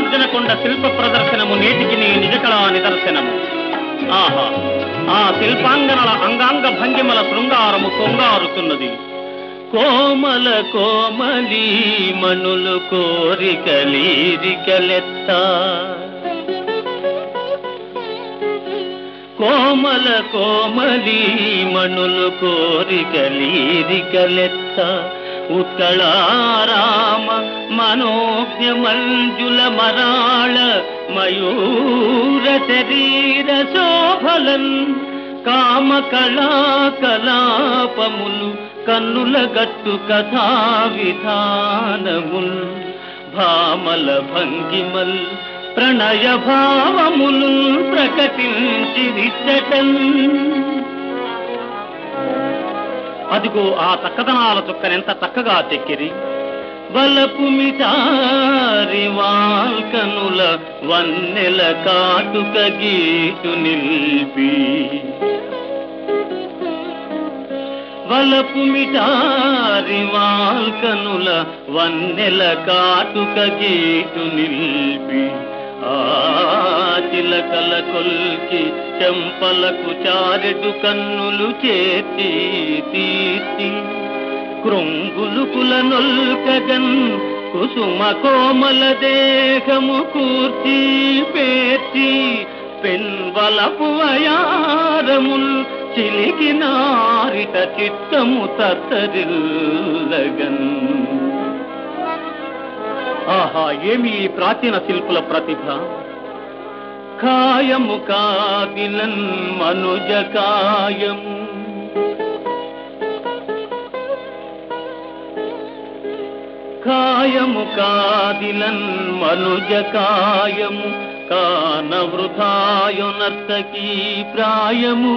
నాగార్జున కొండ శిల్ప ప్రదర్శనము నేటికి నీ నిజకళా నిదర్శనము ఆహా ఆ శిల్పాంగనల అంగాంగ భంగిమల శృంగారము కొంగారుతున్నది కోమల కోమలి మనులు కోరికలీరికలెత్త కోమల కోమలి మణులు కోరికలీరికలెత్త ఉత్కళారామ మనోజ్ఞ మంజుల మరాళ మయూర శరీర శోభలన్ కామ కళా కలాపములు కన్నుల గట్టు కథా విధానముల్ భామల భంగిమల్ ప్రణయ భావములు ప్రకటించి విచ్చటన్ అదిగో ఆ చక్కదనాల చుక్కనెంత చక్కగా చెక్కిరి బలపు మిటారి వాల్కనుల వన్నెల కాటుక గీటు నిల్పి వలపు మిటారి వాల్కనుల వన్నెల కాటుక గీటు నిల్పి ఆ చిలకల కొల్కి చెంపలకు చారెడు కన్నులు చేతి తీర్చి కృంగులు కుల నొల్కగన్ కుసుమ కోమల దేహము కూర్చి పేర్చి పెన్వలపు అయారముల్ చిలికి నారిట చిత్తము తత్తరిల్లగన్ ఆహా ఏమి ఈ ప్రాచీన శిల్పుల ప్రతిభ కాయము కాదిలన్ మనుజ కాయము కాయము కాదిలన్ మనుజ కాయము కాన వృథాయు నర్తకీ ప్రాయము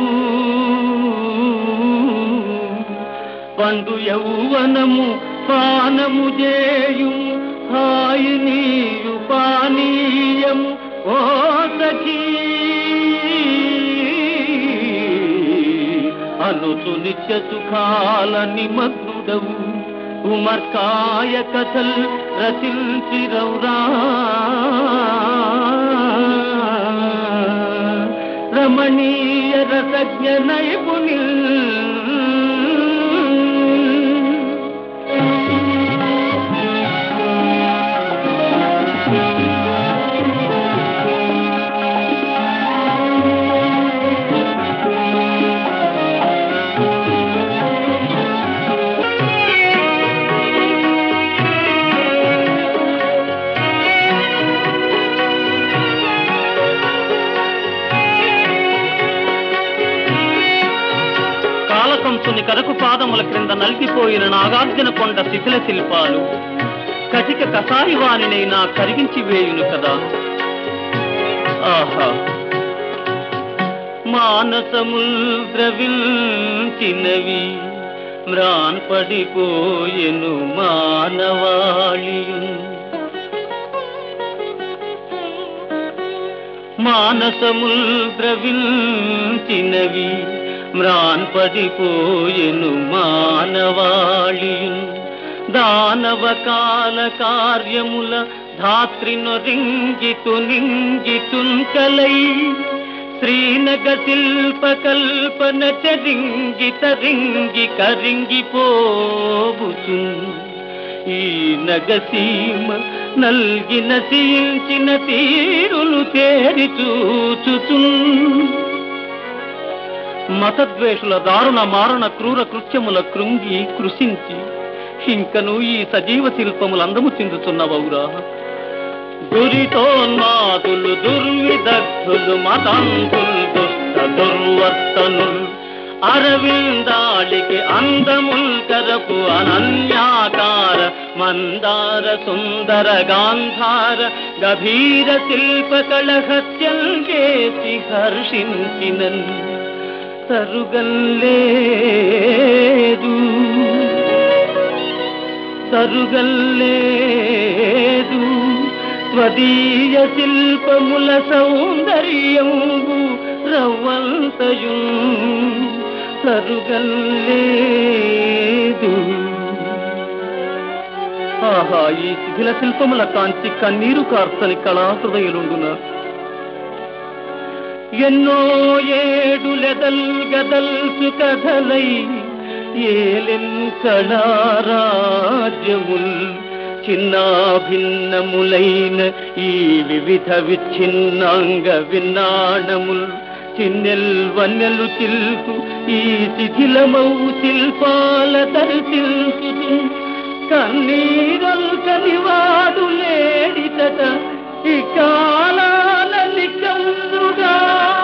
పండు యౌవనము పానము చేయుము హాయి నీయు పానీయము ఓ సఖీ అనుచు నిత్య సుఖాల నిమగ్నుడవు ఉమర్కాయ కథల్ రచించిరౌరా రమణీయ రసజ్ఞ నైపుణిల్ కాలకంసుని కరకు పాదముల క్రింద నలిగిపోయిన నాగార్జున కొండ శిథిల శిల్పాలు కటిక కసాయి వాణినైనా కరిగించి వేయును కదా ఆహా మానసముల్ ద్రవించినవి మ్రాన్ పడిపోయెను మానవాళియున్ మానసముల్ ద్రవించినవి మ్రాన్ పడిపోయెను మానవాళియున్ దానవ కాల కార్యముల ధాత్రిను రింగితు నింగితున్ కలై శ్రీనగ శిల్ప కల్పన చరింగి తరింగి కరింగిపోబుచు ఈ నగసీమ నల్గిన సీల్చిన తీరులు తేరి చూచుచు మతద్వేషుల దారుణ మారణ క్రూర కృత్యముల కృంగి కృషించి ఇంకను ఈ సజీవ శిల్పములందము చిందుతున్నవౌరా దురితోన్మాదులు దుర్విదగ్ధులు మతంతులు దుష్ట దుర్వర్తనులు అరవిందాళికి అందముల్ కరపు అనన్యాకార మందార సుందర గాంధార గభీర శిల్ప కళహత్యం చేసి హర్షించినన్ తరుగల్లేదు తరుగల్లేదు స్వదీయ శిల్పముల సౌందర్యంబు రవ్వంతయు తరుగల్లేదు ఆ ఆహా ఈ శిథిల శిల్పముల కాంచి కన్నీరు కార్చని కళాహృదయులుండున ఎన్నో ఏడులెదల్ గదల్సు కథలై ఏలెన్ కళారాజ్యముల్ చిన్న భిన్నములైన ఈ వివిధ విచ్ఛిన్నాంగ విన్నాణముల్ చిన్నెల్ వన్నెలు చిల్కు ఈ శిథిలమౌ శిల్పాల దర్శిల్సు కన్నీరల్కని వాడు లేడితట ఈ కాలాల నికందుగా